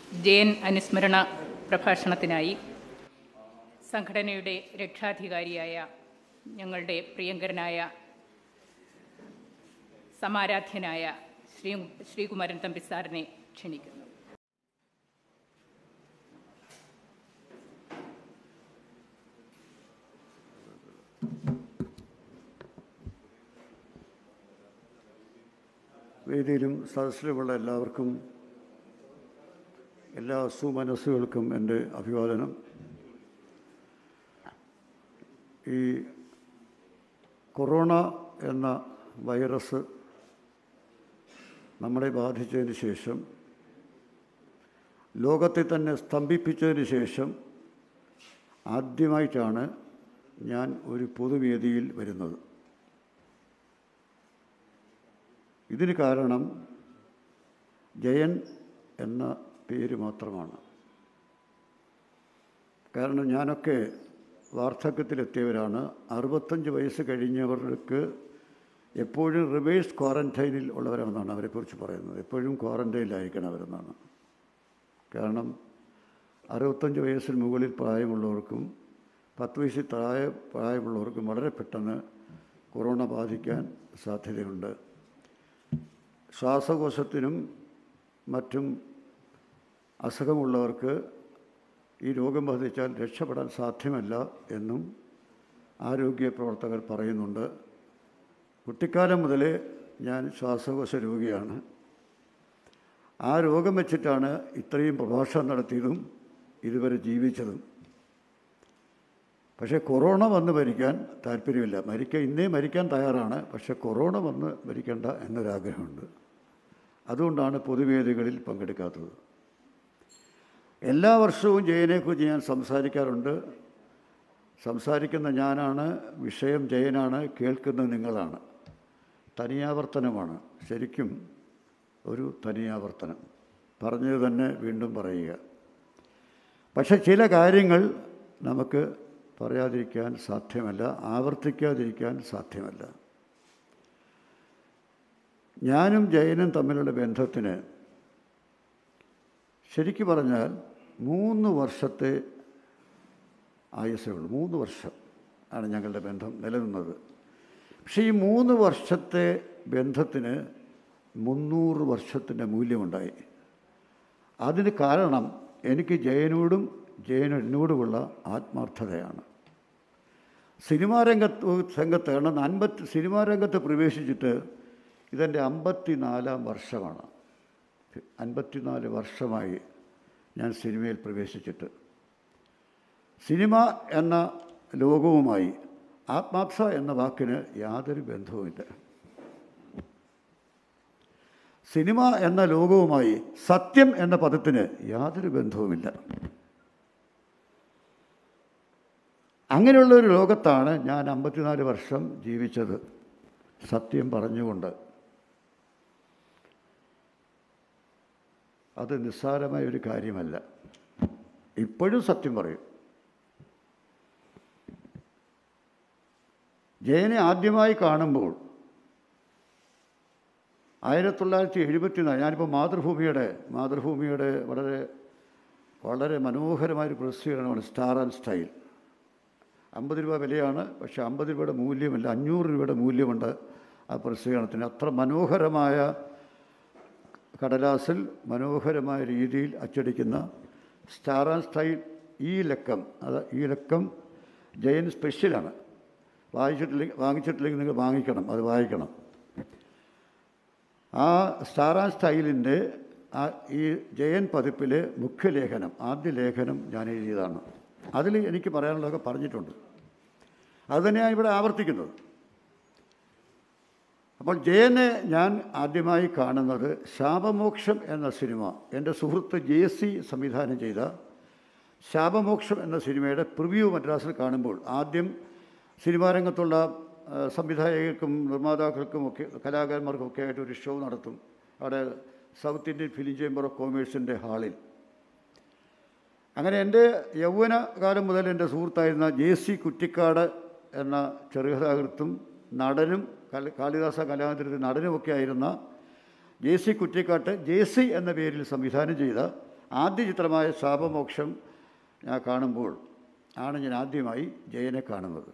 ജയൻ അനുസ്മരണ പ്രഭാഷണത്തിനായി സംഘടനയുടെ രക്ഷാധികാരിയായ ഞങ്ങളുടെ പ്രിയങ്കരനായ സമാരാധ്യനായ ശ്രീ ശ്രീകുമാരൻ തമ്പി സാറിനെ ക്ഷണിക്കുന്നു വേദിയിലും സദസ്സിലുമുള്ള എല്ലാവർക്കും എല്ലാ സുമനസ്സുകൾക്കും എൻ്റെ അഭിവാദനം ഈ കൊറോണ എന്ന വൈറസ് നമ്മളെ ബാധിച്ചതിന് ശേഷം ലോകത്തെ തന്നെ സ്തംഭിപ്പിച്ചതിന് ശേഷം ആദ്യമായിട്ടാണ് ഞാൻ ഒരു പൊതുവേദിയിൽ വരുന്നത് ഇതിന് കാരണം ജയൻ എന്ന പേര് മാത്രമാണ് കാരണം ഞാനൊക്കെ വാർദ്ധക്യത്തിലെത്തിയവരാണ് അറുപത്തഞ്ച് വയസ്സ് കഴിഞ്ഞവർക്ക് എപ്പോഴും റിവേഴ്സ് ക്വാറൻറ്റൈനിൽ ഉള്ളവരാണെന്നാണ് അവരെക്കുറിച്ച് പറയുന്നത് എപ്പോഴും ക്വാറൻറ്റൈനിലായിരിക്കണം അവരെന്നാണ് കാരണം അറുപത്തഞ്ച് വയസ്സിൽ മുകളിൽ പ്രായമുള്ളവർക്കും പത്ത് വയസ്സിൽ താഴെ പ്രായമുള്ളവർക്കും വളരെ പെട്ടെന്ന് കൊറോണ ബാധിക്കാൻ സാധ്യതയുണ്ട് ശ്വാസകോശത്തിനും മറ്റും അസുഖമുള്ളവർക്ക് ഈ രോഗം ബാധിച്ചാൽ രക്ഷപ്പെടാൻ സാധ്യമല്ല എന്നും ആരോഗ്യ പ്രവർത്തകർ പറയുന്നുണ്ട് കുട്ടിക്കാലം മുതലേ ഞാൻ ശ്വാസകോശ രോഗിയാണ് ആ രോഗം വെച്ചിട്ടാണ് ഇത്രയും പ്രഭാഷണം നടത്തിയതും ഇതുവരെ ജീവിച്ചതും പക്ഷേ കൊറോണ വന്ന് മരിക്കാൻ താല്പര്യമില്ല മരിക്കാൻ ഇന്നേ മരിക്കാൻ തയ്യാറാണ് പക്ഷേ കൊറോണ വന്ന് മരിക്കേണ്ട എന്നൊരാഗ്രഹമുണ്ട് അതുകൊണ്ടാണ് പൊതുവേദികളിൽ പങ്കെടുക്കാത്തത് എല്ലാ വർഷവും ജയനെക്കുറിച്ച് ഞാൻ സംസാരിക്കാറുണ്ട് സംസാരിക്കുന്ന ഞാനാണ് വിഷയം ജയനാണ് കേൾക്കുന്നത് നിങ്ങളാണ് തനിയാവർത്തനമാണ് ശരിക്കും ഒരു തനിയാവർത്തനം പറഞ്ഞത് തന്നെ വീണ്ടും പറയുക പക്ഷെ ചില കാര്യങ്ങൾ നമുക്ക് പറയാതിരിക്കാൻ സാധ്യമല്ല ആവർത്തിക്കാതിരിക്കാൻ സാധ്യമല്ല ഞാനും ജയനും തമ്മിലുള്ള ബന്ധത്തിന് ശരിക്കു പറഞ്ഞാൽ മൂന്ന് വർഷത്തെ ആയുസേ ഉള്ളൂ മൂന്ന് വർഷം ആണ് ഞങ്ങളുടെ ബന്ധം നിലനിന്നത് പക്ഷേ ഈ മൂന്ന് വർഷത്തെ ബന്ധത്തിന് മുന്നൂറ് വർഷത്തിൻ്റെ മൂല്യമുണ്ടായി അതിന് കാരണം എനിക്ക് ജയനോടും ജയൻ എന്നോടുമുള്ള ആത്മാർത്ഥതയാണ് സിനിമാ രംഗത്ത് രംഗത്താണ് അൻപത്തി സിനിമാ രംഗത്ത് പ്രവേശിച്ചിട്ട് ഇതെൻ്റെ അമ്പത്തിനാലാം വർഷമാണ് അൻപത്തിനാല് വർഷമായി ഞാൻ സിനിമയിൽ പ്രവേശിച്ചിട്ട് സിനിമ എന്ന ലോകവുമായി ആത്മാർത്ഥ എന്ന വാക്കിന് യാതൊരു ബന്ധവുമില്ല സിനിമ എന്ന ലോകവുമായി സത്യം എന്ന പദത്തിന് യാതൊരു ബന്ധവുമില്ല അങ്ങനെയുള്ള ഒരു ലോകത്താണ് ഞാൻ അമ്പത്തിനാല് വർഷം ജീവിച്ചത് സത്യം പറഞ്ഞുകൊണ്ട് അത് നിസ്സാരമായ ഒരു കാര്യമല്ല ഇപ്പോഴും സത്യം പറയും ജയനെ ആദ്യമായി കാണുമ്പോൾ ആയിരത്തി തൊള്ളായിരത്തി എഴുപത്തിനാല് ഞാനിപ്പോൾ മാതൃഭൂമിയുടെ മാതൃഭൂമിയുടെ വളരെ വളരെ മനോഹരമായൊരു പ്രസിദ്ധീകരണമാണ് സ്റ്റാർ ആൻഡ് സ്റ്റൈൽ അമ്പത് രൂപ വിലയാണ് പക്ഷേ അമ്പത് രൂപയുടെ മൂല്യമല്ല അഞ്ഞൂറ് രൂപയുടെ മൂല്യമുണ്ട് ആ പ്രസിദ്ധീകരണത്തിന് അത്ര മനോഹരമായ കടലാസിൽ മനോഹരമായ രീതിയിൽ അച്ചടിക്കുന്ന സ്റ്റാർ ആൻഡ് സ്റ്റൈൽ ഈ ലക്കം അത് ഈ ലക്കം ജയൻ സ്പെഷ്യലാണ് വായിച്ചിട്ടില്ലെങ്കിൽ വാങ്ങിച്ചിട്ടില്ലെങ്കിൽ നിങ്ങൾ വാങ്ങിക്കണം അത് വായിക്കണം ആ സ്റ്റാർ ആൻഡ് സ്റ്റൈലിൻ്റെ ആ ഈ ജയൻ പതിപ്പിലെ മുഖ്യലേഖനം ആദ്യ ലേഖനം ഞാൻ എഴുതിയതാണ് അതിൽ എനിക്ക് പറയാനുള്ളതൊക്കെ പറഞ്ഞിട്ടുണ്ട് അതുതന്നെയാണ് ഇവിടെ ആവർത്തിക്കുന്നത് അപ്പോൾ ജയനെ ഞാൻ ആദ്യമായി കാണുന്നത് ശാപമോക്ഷം എന്ന സിനിമ എൻ്റെ സുഹൃത്ത് ജെ സി സംവിധാനം ചെയ്ത ശാപമോക്ഷം എന്ന സിനിമയുടെ പ്രിവ്യൂ മദ്രാസിൽ കാണുമ്പോൾ ആദ്യം സിനിമാ രംഗത്തുള്ള സംവിധായകർക്കും നിർമ്മാതാക്കൾക്കും ഒക്കെ കലാകാരന്മാർക്കും ഒക്കെ ആയിട്ട് ഒരു ഷോ നടത്തും അവിടെ South Indian film chamber of കോമേഴ്സിൻ്റെ ഹാളിൽ അങ്ങനെ എൻ്റെ യൗവനകാലം മുതൽ എൻ്റെ സുഹൃത്തായിരുന്ന ജെ സി കുറ്റിക്കാട് എന്ന ചെറുകഥാകൃത്തും നടനും കല കാളിദാസ കലാമന്ദിരത്തിൽ നടനുമൊക്കെ ആയിരുന്ന J C Kuttikkatt J C എന്ന പേരിൽ സംവിധാനം ചെയ്ത ആദ്യ ചിത്രമായ ശാപമോക്ഷം ഞാൻ കാണുമ്പോൾ ആണ് ഞാൻ ആദ്യമായി ജയനെ കാണുന്നത്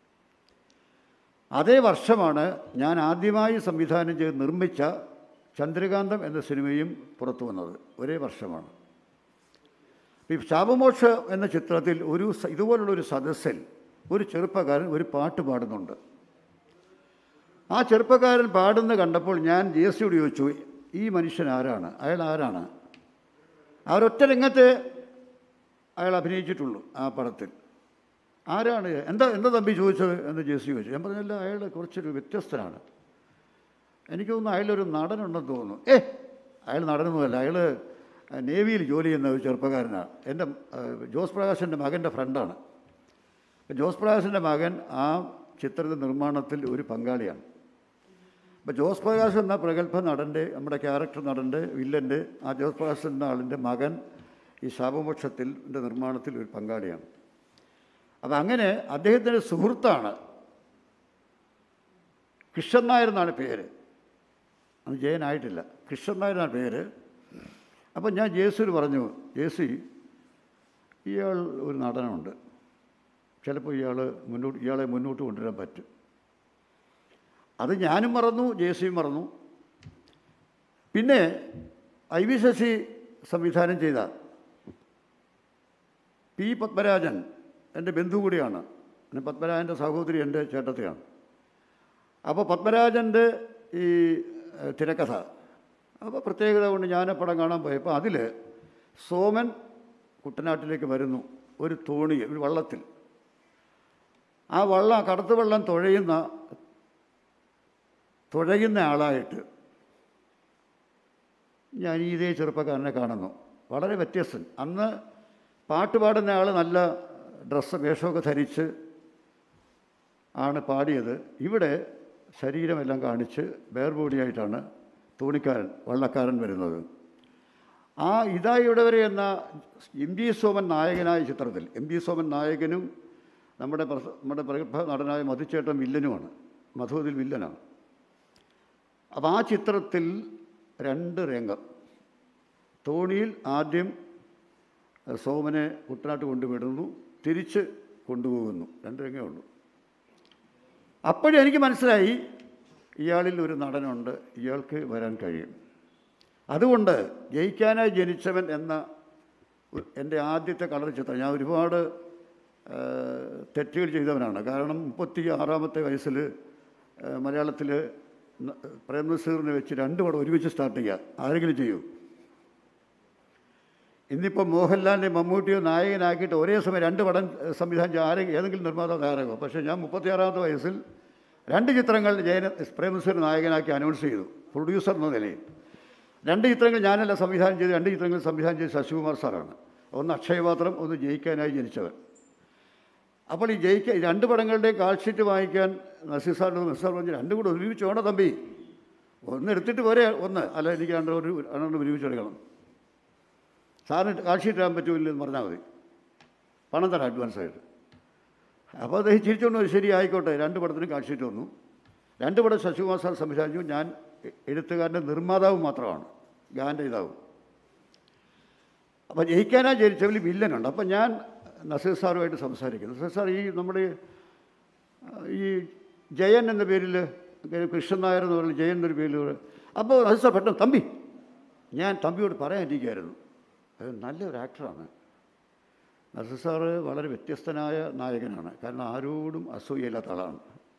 അതേ വർഷമാണ് ഞാൻ ആദ്യമായി സംവിധാനം ചെയ്ത് നിർമ്മിച്ച ചന്ദ്രകാന്തം എന്ന സിനിമയും പുറത്തു വന്നത് ഒരേ വർഷമാണ് ഈ ശാപമോക്ഷ എന്ന ചിത്രത്തിൽ ഒരു സ- ഇതുപോലുള്ള ഒരു സദസ്സിൽ ഒരു ചെറുപ്പക്കാരൻ ഒരു പാട്ട് പാടുന്നുണ്ട് ആ ചെറുപ്പക്കാരൻ പാടുന്ന കണ്ടപ്പോൾ ഞാൻ ജി എസ് സിയോട് ചോദിച്ചു ഈ മനുഷ്യൻ ആരാണ് അയാൾ ആരാണ് അവരൊറ്റ രംഗത്തെ അയാൾ അഭിനയിച്ചിട്ടുള്ളൂ ആ പടത്തിൽ ആരാണ് എന്താ എന്താ തമ്പി ചോദിച്ചത് എന്ന് ജെ സി ചോദിച്ചു ഞാൻ പറഞ്ഞല്ല അയാൾ കുറച്ചൊരു വ്യത്യസ്തനാണ് എനിക്ക് തോന്നുന്നു അയാളൊരു നടനുണ്ടെന്ന് തോന്നുന്നു ഏ അയാൾ നടനൊന്നുമല്ല അയാൾ നേവിയിൽ ജോലി ചെയ്യുന്ന ഒരു ചെറുപ്പക്കാരനാണ് എൻ്റെ ആ, ജോസ് പ്രകാശിൻ്റെ മകൻ്റെ ഫ്രണ്ടാണ് അപ്പോൾ ജോസ് പ്രകാശിൻ്റെ മകൻ ആ ചിത്രത്തിൻ്റെ നിർമ്മാണത്തിൽ ഒരു പങ്കാളിയാണ് അപ്പോൾ ജോസ് പ്രകാശ് എന്ന പ്രഗത്ഭ നടൻ്റെ നമ്മുടെ ക്യാരക്ടർ നടൻ്റെ വില്ലൻ്റെ ആ ജോസ് പ്രകാശ് എന്ന ആളിൻ്റെ മകൻ ഈ ശാപമോക്ഷത്തിൻ്റെ നിർമ്മാണത്തിൽ ഒരു പങ്കാളിയാണ് അപ്പം അങ്ങനെ അദ്ദേഹത്തിൻ്റെ സുഹൃത്താണ് കൃഷ്ണൻ നായർ എന്നാണ് പേര് അത് ജയനായിട്ടില്ല കൃഷ്ണൻ നായർ എന്നാണ് പേര് അപ്പം ഞാൻ ജേസുവിന് പറഞ്ഞു ജേസി ഇയാൾ ഒരു നടനുണ്ട് ചിലപ്പോൾ ഇയാൾ മുന്നോട്ട് ഇയാളെ മുന്നോട്ട് കൊണ്ടുവരാൻ പറ്റും അത് ഞാനും മറന്നു ജേസിയും മറന്നു പിന്നെ ഐ വി ശശി സംവിധാനം ചെയ്ത പി പത്മരാജൻ എൻ്റെ ബന്ധു കൂടിയാണ് പിന്നെ പത്മരാജൻ്റെ സഹോദരി എൻ്റെ ചേട്ടത്തെയാണ് അപ്പോൾ പത്മരാജൻ്റെ ഈ ഏഹ്, തിരക്കഥ അപ്പോൾ പ്രത്യേകത കൊണ്ട് ഞാൻ ആ പടം കാണാൻ പോയപ്പോൾ അതിൽ സോമൻ കുട്ടനാട്ടിലേക്ക് വരുന്നു ഒരു തോണി ഒരു വള്ളത്തിൽ ആ വള്ളം കടത്ത് വെള്ളം തുഴയുന്ന തുഴയുന്ന ആളായിട്ട് ഞാൻ ഈ ഇതേ ചെറുപ്പക്കാരനെ കാണുന്നു വളരെ വ്യത്യസ്തൻ അന്ന് പാട്ട് പാടുന്ന ആൾ നല്ല ഡ്രസ്സ് വേഷമൊക്കെ ധരിച്ച് ആണ് പാടിയത് ഇവിടെ ശരീരമെല്ലാം കാണിച്ച് ബോഡിയായിട്ടാണ് തോണിക്കാരൻ വള്ളക്കാരൻ വരുന്നത് ആ ഇതാ ഇവിടെ വരെ എന്ന എം ജി സോമൻ നായകനായ ചിത്രത്തിൽ എം ജി സോമൻ നായകനും നമ്മുടെ പ്രസ- നമ്മുടെ പ്രഗത്ഭ നടനായ മധുച്ചേട്ടൻ വില്ലനുമാണ് മധു അതിൽ വില്ലനാണ് അപ്പോൾ ആ ചിത്രത്തിൽ രണ്ട് രംഗം തോണിയിൽ ആദ്യം അഹ് സോമനെ കുട്ടനാട്ട് കൊണ്ടുവിടുന്നു തിരിച്ച് കൊണ്ടുപോകുന്നു രണ്ട് രംഗമേ ഉള്ളൂ അപ്പോഴും എനിക്ക് മനസ്സിലായി ഇയാളിൽ ഒരു നടനുണ്ട് ഇയാൾക്ക് വരാൻ കഴിയും അതുകൊണ്ട് ജയിക്കാനായി ജനിച്ചവൻ എന്ന ഒ- എൻ്റെ ആദ്യത്തെ കളർ ചിത്രം ഞാൻ ഒരുപാട് ആ, തെറ്റുകൾ ചെയ്തവനാണ് കാരണം മുപ്പത്തി ആറാമത്തെ വയസ്സിൽ മലയാളത്തിൽ പ്രേംനസീറിനെ വെച്ച് രണ്ട് പടം ഒരുമിച്ച് സ്റ്റാർട്ട് ചെയ്യുക ആരെങ്കിലും ചെയ്യൂ ഇന്നിപ്പോൾ മോഹൻലാലിനെ മമ്മൂട്ടിയോ നായകനാക്കിയിട്ട് ഒരേ സമയം രണ്ട് പടം ഏഹ്, സംവിധാനം ചെയ്യാൻ ആരെ ഏതെങ്കിലും നിർമ്മാതാവ് തയ്യാറാകുമോ പക്ഷേ ഞാൻ മുപ്പത്തിയാറാമത്തെ വയസ്സിൽ രണ്ട് ചിത്രങ്ങൾ ജയന പ്രേംനസീർ നായകനാക്കി അനൗൺസ് ചെയ്തു പ്രൊഡ്യൂസർ എന്ന നിലയിൽ രണ്ട് ചിത്രങ്ങൾ ഞാനല്ല സംവിധാനം ചെയ്ത് രണ്ട് ചിത്രങ്ങൾ സംവിധാനം ചെയ്ത് ശശികുമാർ സാറാണ് ഒന്ന് അക്ഷയപാത്രം ഒന്ന് ജയിക്കാനായി ജനിച്ചവൻ അപ്പോൾ ഈ ജയിക്ക ഈ രണ്ട് പടങ്ങളുടെയും കാൾ ഷീറ്റ് വാങ്ങിക്കാൻ നസീർ സാറിനോട് നസീർ പറഞ്ഞു രണ്ടും കൂടെ ഒരുമിച്ച് വേണം തമ്പി ഒന്ന് എടുത്തിട്ട് പോരെ ഒന്ന് അല്ല എനിക്ക് രണ്ട് ഒരു രണ്ടെണ്ണം ഒരുമിച്ച് എടുക്കണം സാറിന് കാൾ ഷീറ്റ് ഇടാൻ പറ്റൂല്ല എന്ന് പറഞ്ഞാൽ മതി പണം തരാം അഡ്വാൻസ് ആയിട്ട് അപ്പോൾ അദ്ദേഹം ചിരിച്ചുകൊണ്ട് പറഞ്ഞു, ശരി ആയിക്കോട്ടെ രണ്ട് പടത്തിനും കാൾ ഷീറ്റ് വന്നു രണ്ട് പടം ശശികുമാർ സാർ സംവിധാനിച്ചു ഞാൻ എ- എഴുത്തുകാരൻ്റെ നിർമ്മാതാവ് മാത്രമാണ് ഗാൻ്റെ ഇതാവും അപ്പോൾ ജയിക്കാനാ ജനിച്ചവരിൽ വില്ലനുണ്ട് അപ്പം ഞാൻ നസീർ സാറുമായിട്ട് സംസാരിക്കുന്നു നസീർ സാർ ഈ നമ്മുടെ ആ, ഈ ജയൻ എന്ന പേരിൽ കൃഷ്ണൻ നായർ എന്ന് പറയുന്ന ജയൻ എന്നൊരു പേരിൽ അപ്പോൾ നസീർ സാർ പെട്ടെന്ന് തമ്പി ഞാൻ തമ്പിയോട് പറയാനിരിക്കുകയായിരുന്നു അത് നല്ലൊരു ആക്ടറാണ് നസീർ സാറ് വളരെ വ്യത്യസ്തനായ നായകനാണ് കാരണം ആരോടും അസൂയയില്ലാത്ത ആളാണ്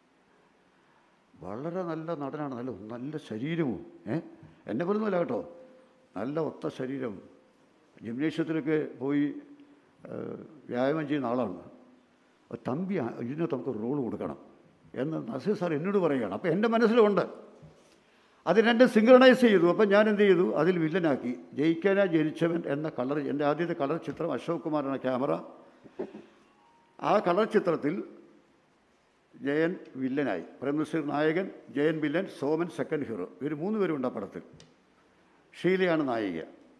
വളരെ നല്ല നടനാണ് നല്ല നല്ല ശരീരവും ഏ എന്നെ പോലൊന്നുമല്ല കേട്ടോ നല്ല ഒത്ത ശരീരം ജിംനേഷ്യത്തിലൊക്കെ പോയി ഏ, വ്യായാമം ചെയ്യുന്ന ആളാണ് അപ്പോൾ തമ്പി ആ- ഇതിനകത്ത് നമുക്ക് റോൾ കൊടുക്കണം എന്ന് നസീർ സാർ എന്നോട് പറയുകയാണ് അപ്പോൾ എൻ്റെ മനസ്സിലുണ്ട് അത് രണ്ടും സിങ്ക്രണൈസ് ചെയ്തു അപ്പം ഞാൻ എന്ത് ചെയ്തു അതിൽ വില്ലനാക്കി ജയിക്കാനാ ജനിച്ചവൻ എന്ന കളർ എൻ്റെ ആദ്യത്തെ കളർ ചിത്രം അശോക് കുമാറാണ് ക്യാമറ ആ കളർ ചിത്രത്തിൽ ജയൻ വില്ലനായി പ്രേംനസീർ നായകൻ Jayan villain Soman second hero ഇവർ മൂന്ന് പേരുണ്ട് ആ പടത്തിൽ ഷീലയാണ് നായിക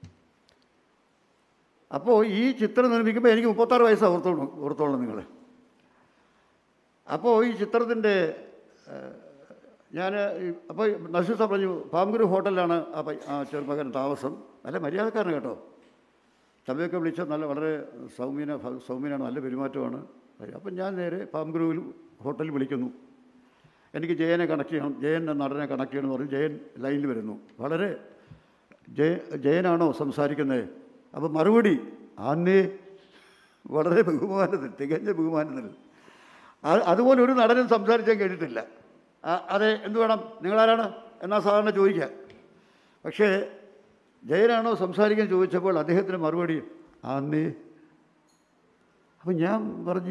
അപ്പോൾ ഈ ചിത്രം നിർമ്മിക്കുമ്പോൾ എനിക്ക് മുപ്പത്താറ് വയസ്സാണ് ഓർത്തോളൂ ഓർത്തോളൂ നിങ്ങൾ അപ്പോൾ ഈ ചിത്രത്തിൻ്റെ ഞാൻ അപ്പോൾ നസീർ സാർ പറഞ്ഞു പാമ്പുരു ഹോട്ടലിലാണ് ആ പയ്യ- ആ ചെറുപ്പക്കാരൻ താമസം നല്ല മര്യാദക്കാരൻ കേട്ടോ തമ്മിയൊക്കെ വിളിച്ചാൽ നല്ല വളരെ സൗമ്യന സൗമ്യനാണ് നല്ല പെരുമാറ്റമാണ് അപ്പം ഞാൻ നേരെ പാമ്പ്ഗ്രൂവിൽ ഹോട്ടലിൽ വിളിക്കുന്നു എനിക്ക് ജയനെ കണക്ട് ചെയ്യണം ജയൻ എന്ന നടനെ കണക്ട് ചെയ്യണം എന്ന് പറഞ്ഞ് ജയൻ ലൈനിൽ വരുന്നു വളരെ ജയ ജയനാണോ സംസാരിക്കുന്നത് അപ്പോൾ മറുപടി ആന്നേ വളരെ ബഹുമാനത്തിൽ തികഞ്ഞ ബഹുമാനത്തിൽ അത് അതുപോലെ ഒരു നടനും സംസാരിച്ചാൽ കേട്ടിട്ടില്ല ആ, അതെ എന്ത് വേണം നിങ്ങളാരാണ് എന്നാ സാധാരണ ചോദിക്കുക പക്ഷേ ജയനാണോ സംസാരിക്കാൻ ചോദിച്ചപ്പോൾ അദ്ദേഹത്തിന് മറുപടി ആന്നേ അപ്പം ഞാൻ പറഞ്ഞു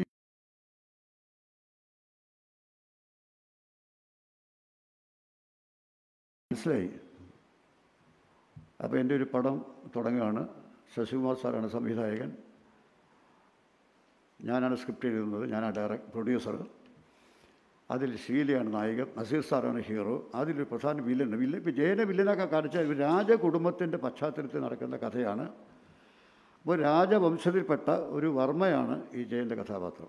മനസ്സിലായി അപ്പോൾ എൻ്റെ ഒരു പടം തുടങ്ങുകയാണ് ശശികുമാർ സാറാണ് സംവിധായകൻ ഞാനാണ് സ്ക്രിപ്റ്റ് എഴുതുന്നത് ഞാനാണ് ഡയറക്ട് പ്രൊഡ്യൂസർ അതിൽ ഷീലയാണ് നായകൻ നസീർ സാറാണ് ഹീറോ അതിലൊരു പ്രധാന വില്ലൻ വില്ലൻ ഇപ്പോൾ ജയനെ വില്ലനൊക്കെ കാണിച്ചാൽ ഒരു രാജകുടുംബത്തിൻ്റെ പശ്ചാത്തലത്തിൽ നടക്കുന്ന കഥയാണ് അപ്പോൾ രാജവംശത്തിൽപ്പെട്ട ഒരു വർമ്മയാണ് ഈ ജയൻ്റെ കഥാപാത്രം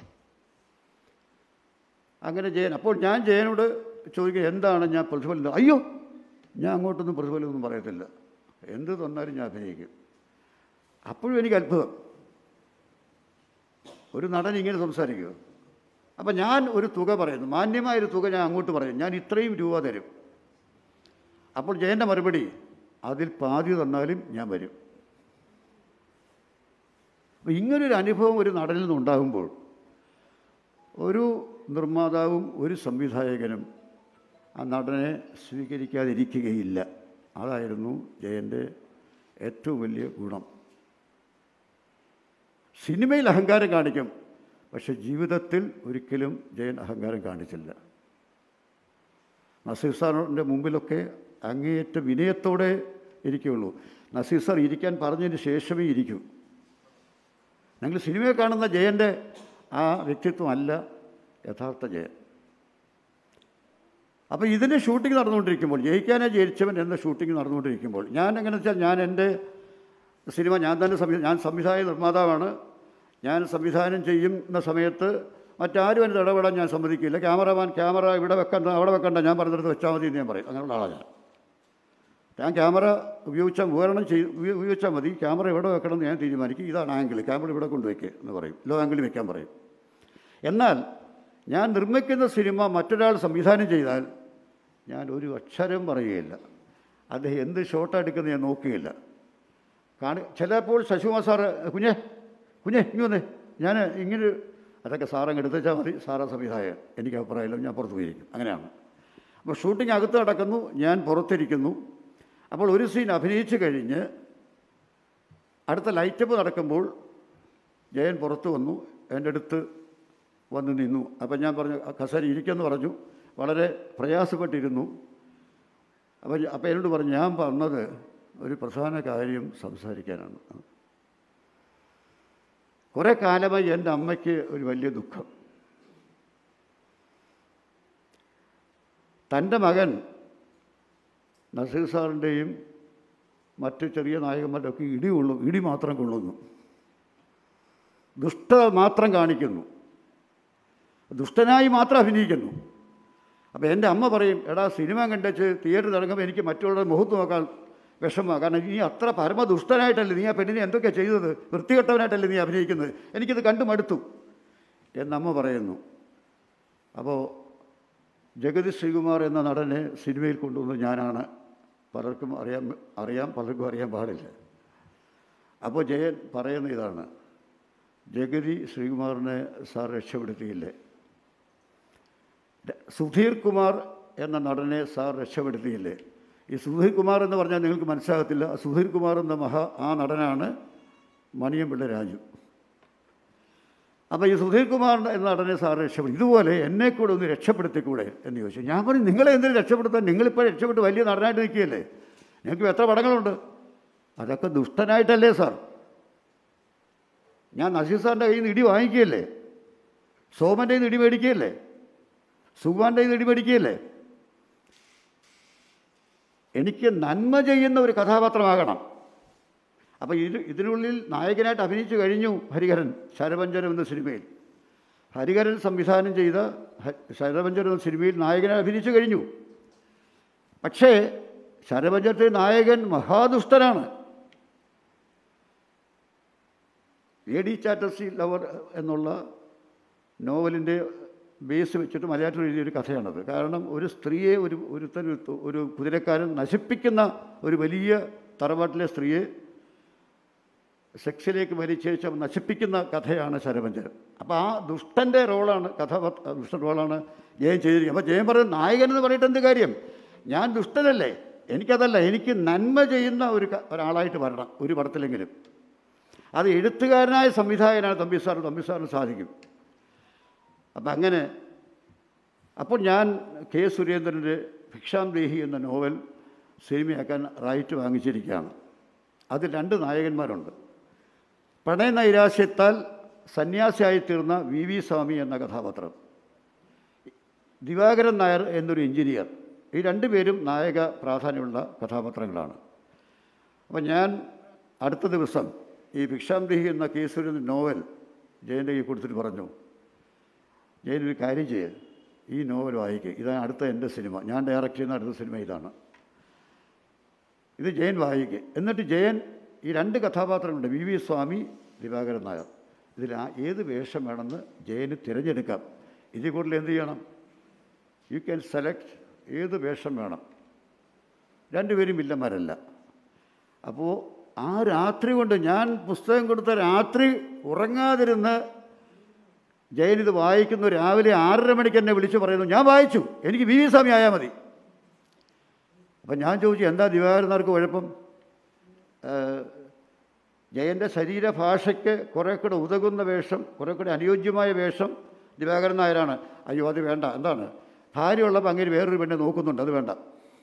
അങ്ങനെ ജയൻ അപ്പോൾ ഞാൻ ജയനോട് ചോദിക്കുക എന്താണ് ഞാൻ പ്രതിഫലം അയ്യോ ഞാൻ അങ്ങോട്ടൊന്നും പ്രതിഫലമൊന്നും പറയത്തില്ല എന്ത് തന്നാലും ഞാൻ അഭിനയിക്കും അപ്പോഴും എനിക്ക് അത്ഭുതം ഒരു നടൻ ഇങ്ങനെ സംസാരിക്കുക അപ്പം ഞാൻ ഒരു തുക പറയുന്നു മാന്യമായൊരു തുക ഞാൻ അങ്ങോട്ട് പറയും ഞാൻ ഇത്രയും രൂപ തരും അപ്പോൾ ജയൻ്റെ മറുപടി അതിൽ പാതി തന്നാലും ഞാൻ വരും അപ്പോൾ ഇങ്ങനൊരു അനുഭവം ഒരു നടനിൽ നിന്നുണ്ടാകുമ്പോൾ ഒരു നിർമ്മാതാവും ഒരു സംവിധായകനും ആ നടനെ സ്വീകരിക്കാതിരിക്കുകയില്ല അതായിരുന്നു ജയൻ്റെ ഏറ്റവും വലിയ ഗുണം സിനിമയിൽ അഹങ്കാരം കാണിക്കും പക്ഷെ ജീവിതത്തിൽ ഒരിക്കലും ജയൻ അഹങ്കാരം കാണിച്ചില്ല നസീർ സാറിൻ്റെ മുമ്പിലൊക്കെ അങ്ങേയറ്റ വിനയത്തോടെ ഇരിക്കുകയുള്ളൂ നസീർ സാർ ഇരിക്കാൻ പറഞ്ഞതിന് ശേഷമേ ഇരിക്കൂ ഞങ്ങൾ സിനിമയെ കാണുന്ന ജയൻ്റെ ആ വ്യക്തിത്വം അല്ല യഥാർത്ഥ ജയൻ അപ്പോൾ ഇതിൻ്റെ ഷൂട്ടിംഗ് നടന്നുകൊണ്ടിരിക്കുമ്പോൾ ജയിക്കാനേ ജയിച്ചവൻ എന്ന ഷൂട്ടിംഗ് നടന്നുകൊണ്ടിരിക്കുമ്പോൾ ഞാൻ എങ്ങനെ വെച്ചാൽ ഞാൻ എൻ്റെ സിനിമ ഞാൻ തന്നെ സംവി ഞാൻ സംവിധായക നിർമ്മാതാവാണ് ഞാൻ സംവിധാനം ചെയ്യുന്ന സമയത്ത് മറ്റാരും അതിന് ഇടപെടാൻ ഞാൻ സമ്മതിക്കില്ല ക്യാമറമാൻ ക്യാമറ ഇവിടെ വെക്കണ്ട അവിടെ വെക്കണ്ട ഞാൻ പറഞ്ഞിടത്ത് വെച്ചാൽ മതി എന്ന് ഞാൻ പറയും അങ്ങനെയുള്ള ആളാണ് ഞാൻ ഞാൻ ക്യാമറ ഉപയോഗിച്ചാൽ ഉപകരണം ചെയ്ത് ഉപയോ- ഉപയോഗിച്ചാൽ മതി ക്യാമറ എവിടെ വെക്കണം എന്ന് ഞാൻ തീരുമാനിക്കും ഇതാണ് ആംഗിൾ ക്യാമറ ഇവിടെ കൊണ്ടുവയ്ക്കുക എന്ന് പറയും ലോ ആംഗിളിൽ വെക്കാൻ പറയും എന്നാൽ ഞാൻ നിർമ്മിക്കുന്ന സിനിമ മറ്റൊരാൾ സംവിധാനം ചെയ്താൽ ഞാൻ ഒരു അക്ഷരം പറയുകയില്ല അദ്ദേഹം എന്ത് ഷോട്ട് എടുക്കുന്നത് ഞാൻ നോക്കുകയില്ല കാണി ചിലപ്പോൾ ശശികുമാർ സാറ് കുഞ്ഞെ കുഞ്ഞെ ഇങ്ങ് വന്നേ ഞാൻ ഇങ്ങനെ അതൊക്കെ സാറങ്ങ് എടുത്ത് വെച്ചാൽ മതി സാറാ സംവിധായകൻ എനിക്ക് അഭിപ്രായമില്ല ഞാൻ പുറത്ത് പോയിരിക്കും അങ്ങനെയാണ് അപ്പോൾ ഷൂട്ടിംഗ് അകത്ത് നടക്കുന്നു ഞാൻ പുറത്തിരിക്കുന്നു അപ്പോൾ ഒരു സീൻ അഭിനയിച്ച് കഴിഞ്ഞ് അടുത്ത ലൈറ്റപ്പ് നടക്കുമ്പോൾ ജയൻ പുറത്ത് വന്നു എൻ്റെ അടുത്ത് വന്ന് നിന്നു അപ്പം ഞാൻ പറഞ്ഞു കസേര ഇരിക്കുമെന്ന് പറഞ്ഞു വളരെ പ്രയാസപ്പെട്ടിരുന്നു അപ്പം അപ്പം എന്നോട് പറഞ്ഞു ഞാൻ വന്നത് ഒരു പ്രധാന കാര്യം സംസാരിക്കാനാണ് കുറേ കാലമായി എൻ്റെ അമ്മയ്ക്ക് ഒരു വലിയ ദുഃഖം തൻ്റെ മകൻ നസീർ സാറിൻ്റെയും മറ്റ് ചെറിയ നായകന്മാരുടെ ഒക്കെ ഇടി കൊള്ളും ഇടി മാത്രം കൊള്ളുന്നു ദുഷ്ടത മാത്രം കാണിക്കുന്നു ദുഷ്ടനായി മാത്രം അഭിനയിക്കുന്നു അപ്പോൾ എൻ്റെ അമ്മ പറയും എടാ സിനിമ കണ്ടുവച്ച് തിയേറ്ററിൽ ഇറങ്ങുമ്പോൾ എനിക്ക് മറ്റുള്ളവരുടെ മുഖത്ത് നോക്കാൻ വിഷമമാണ് കാരണം നീ അത്ര പരമദുഷ്ടനായിട്ടല്ലേ നീ ആ പെണ്ണിനെ എന്തൊക്കെയാണ് ചെയ്തത് വൃത്തികെട്ടവനായിട്ടല്ലേ നീ അഭിനയിക്കുന്നത് എനിക്കിത് കണ്ടു മടുത്തു എന്നമ്മ പറയുന്നു അപ്പോൾ ജഗതി ശ്രീകുമാർ എന്ന നടനെ സിനിമയിൽ കൊണ്ടുവന്നത് ഞാനാണ് പലർക്കും അറിയാൻ അറിയാം പലർക്കും അറിയാൻ പാടില്ല അപ്പോൾ ജയൻ പറയുന്ന ഇതാണ് ജഗതി ശ്രീകുമാറിനെ സാർ രക്ഷപ്പെടുത്തിയില്ലേ സുധീർ കുമാർ എന്ന നടനെ സാർ രക്ഷപ്പെടുത്തിയില്ലേ ഈ സുധീർ കുമാർ എന്ന് പറഞ്ഞാൽ നിങ്ങൾക്ക് മനസ്സിലാകത്തില്ല സുധീർ കുമാർ എന്ന മഹാ ആ നടനാണ് മണിയമ്പിള്ള രാജു അപ്പോൾ ഈ സുധീർ കുമാർ എന്ന നടനെ സാർ രക്ഷപ്പെടുത്തി ഇതുപോലെ എന്നെ കൂടെ ഒന്ന് രക്ഷപ്പെടുത്തിക്കൂടെ എന്ന് ചോദിച്ചു ഞാൻ പറഞ്ഞു നിങ്ങളെ എന്തിനു രക്ഷപ്പെടുത്താൻ നിങ്ങളിപ്പോൾ രക്ഷപ്പെട്ട് വലിയ നടനായിട്ട് നിൽക്കുകയല്ലേ നിങ്ങൾക്ക് എത്ര പടങ്ങളുണ്ട് അതൊക്കെ ദുഷ്ടനായിട്ടല്ലേ സാർ ഞാൻ നസീർ സാറിൻ്റെ കയ്യിൽ നിന്ന് ഇടി വാങ്ങിക്കുകയല്ലേ സോമൻ്റെ കയ്യിൽ നിന്ന് ഇടി മേടിക്കുകയല്ലേ സുഖാൻ്റെ കയ്യിൽ നിന്ന് ഇടി മേടിക്കുകയല്ലേ എനിക്ക് നന്മ ചെയ്യുന്ന ഒരു കഥാപാത്രമാകണം അപ്പോൾ ഇത് ഇതിനുള്ളിൽ നായകനായിട്ട് അഭിനയിച്ചു കഴിഞ്ഞു ഹരിഹരൻ ശരപഞ്ചരം എന്ന സിനിമയിൽ ഹരിഹരൻ സംവിധാനം ചെയ്ത ഹ- ശരപഞ്ചരം എന്ന സിനിമയിൽ നായകനായി അഭിനയിച്ചു കഴിഞ്ഞു പക്ഷേ ശരപഞ്ചരത്തിലെ നായകൻ മഹാദുഷ്ടനാണ് എ ഡി ചാറ്റർസി ലവർ എന്നുള്ള നോവലിൻ്റെ ബേസ് വെച്ചിട്ട് മലയാളത്തിൽ എഴുതിയൊരു കഥയാണത് കാരണം ഒരു സ്ത്രീയെ ഒരു ഒരുത്തൻ ഒരു തു- ഒരു കുതിരക്കാരൻ നശിപ്പിക്കുന്ന ഒരു വലിയ തറവാട്ടിലെ സ്ത്രീയെ സെക്സിലേക്ക് വലിച്ചേച്ച് അവൻ നശിപ്പിക്കുന്ന കഥയാണ് ശരഭഞ്ചരൻ അപ്പോൾ ആ ദുഷ്ടൻ്റെ റോളാണ് കഥ ദുഷ്ട റോളാണ് ജയൻ ചെയ്തിരിക്കുന്നത് അപ്പോൾ ജയൻ പറയും നായകൻ എന്ന് പറഞ്ഞിട്ട് എന്ത് കാര്യം ഞാൻ ദുഷ്ടനല്ലേ എനിക്കതല്ല എനിക്ക് നന്മ ചെയ്യുന്ന ഒരു ക- ഒരാളായിട്ട് വരണം ഒരു പടത്തിലെങ്കിലും അത് എഴുത്തുകാരനായ സംവിധായകനാണ് തമ്പി സാർ തമ്പി സാറിന് സാധിക്കും അപ്പം അങ്ങനെ അപ്പോൾ ഞാൻ കെ സുരേന്ദ്രൻ്റെ ഭിക്ഷാം ദേഹി എന്ന നോവൽ സിനിമയാക്കാൻ റൈറ്റ് വാങ്ങിച്ചിരിക്കുകയാണ് അതിൽ രണ്ട് നായകന്മാരുണ്ട് പ്രണയ നൈരാശ്യത്താൽ സന്യാസിയായിത്തീർന്ന വി വി സ്വാമി എന്ന കഥാപാത്രം ദിവാകരൻ നായർ എന്നൊരു എഞ്ചിനീയർ ഈ രണ്ടുപേരും നായക പ്രാധാന്യമുള്ള കഥാപാത്രങ്ങളാണ് അപ്പം ഞാൻ അടുത്ത ദിവസം ഈ ഭിക്ഷാം ദേഹി എന്ന കെ സുരേന്ദ്രൻ നോവൽ ജയൻ്റെ കൈ കൊടുത്തിട്ട് പറഞ്ഞു ജയൻ ഒരു കാര്യം ചെയ്യ് ഈ നോവൽ വായിക്കുക ഇതാണ് അടുത്ത എൻ്റെ സിനിമ ഞാൻ ഡയറക്റ്റ് ചെയ്യുന്ന അടുത്ത സിനിമ ഇതാണ് ഇത് ജയൻ വായിക്കുക എന്നിട്ട് ജയൻ ഈ രണ്ട് കഥാപാത്രങ്ങളുണ്ട് വി വി സ്വാമി ദിവാകരൻ നായർ ഇതിൽ ആ ഏത് വേഷം വേണമെന്ന് ജയന് തിരഞ്ഞെടുക്കാം ഇതിൽ കൂടുതൽ എന്ത് ചെയ്യണം യു ക്യാൻ സെലക്ട് ഏത് വേഷം വേണം രണ്ടുപേരും വില്ലന്മാരല്ല അപ്പോൾ ആ രാത്രി കൊണ്ട് ഞാൻ പുസ്തകം കൊടുത്ത രാത്രി ഉറങ്ങാതിരുന്ന് ജയൻ ഇത് വായിക്കുന്നു രാവിലെ ആറര മണിക്ക് എന്നെ വിളിച്ചു പറയുന്നു ഞാൻ വായിച്ചു എനിക്ക് വി വി സ്വാമി ആയാൽ മതി അപ്പം ഞാൻ ചോദിച്ചു എന്താ ദിവാകരനാർക്ക് കുഴപ്പം ഏഹ്, ജയൻ്റെ ശരീരഭാഷയ്ക്ക് കുറേ കൂടെ ഉതകുന്ന വേഷം കുറേ കൂടെ അനുയോജ്യമായ വേഷം ദിവാകരൻ നായരാണ് അയ്യോ അത് വേണ്ട എന്താണ് ഭാര്യ ഉള്ളപ്പോൾ അങ്ങനെ വേറൊരു പെണ്ണെ നോക്കുന്നുണ്ട് അത് വേണ്ട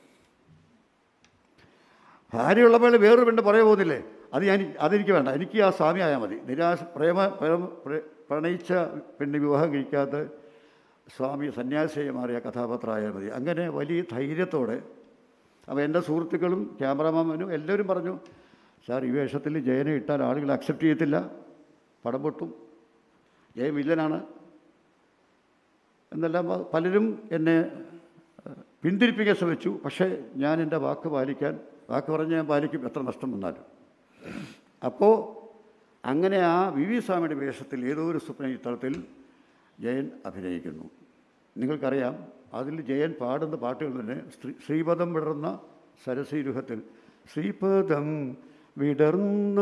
ഭാര്യ ഉള്ളപ്പോൾ വേറൊരു പെണ്ണ് പറയാൻ പോകുന്നില്ലേ അത് ഞാൻ അതെനിക്ക് വേണ്ട എനിക്ക് ആ സ്വാമി ആയാൽ മതി നിരാശ പ്രേമ പ്രേമ പ്ര- പ്രണയിച്ച പെണ്ണ് വിവാഹം കഴിക്കാത്ത സ്വാമി സന്യാസിയായി മാറിയ കഥാപാത്രമായാൽ മതി അങ്ങനെ വലിയ ധൈര്യത്തോടെ അപ്പോൾ എൻ്റെ സുഹൃത്തുക്കളും ക്യാമറാമാനും എല്ലാവരും പറഞ്ഞു സാർ ഈ വേഷത്തിൽ ജയനെ ഇട്ടാൽ ആളുകൾ അക്സെപ്റ്റ് ചെയ്യത്തില്ല പടം പൊട്ടും ജയൻ വില്ലനാണ് എന്നെല്ലാം പ- പലരും എന്നെ ഏഹ്, പിന്തിരിപ്പിക്കാൻ ശ്രമിച്ചു പക്ഷേ ഞാൻ എൻ്റെ വാക്ക് പാലിക്കാൻ വാക്ക് പറഞ്ഞ് ഞാൻ പാലിക്കും എത്ര നഷ്ടം വന്നാലും അപ്പോൾ അങ്ങനെ ആ വി വി സ്വാമിയുടെ വേഷത്തിൽ ഏതോ ഒരു സ്വപ്ന ചിത്രത്തിൽ ജയൻ അഭിനയിക്കുന്നു നിങ്ങൾക്കറിയാം അതിൽ ജയൻ പാടുന്ന പാട്ടുകൾ തന്നെ ശ്രീ ശ്രീപദം വിടർന്ന സരസീരുഹത്തിൽ ശ്രീപദം വിടർന്ന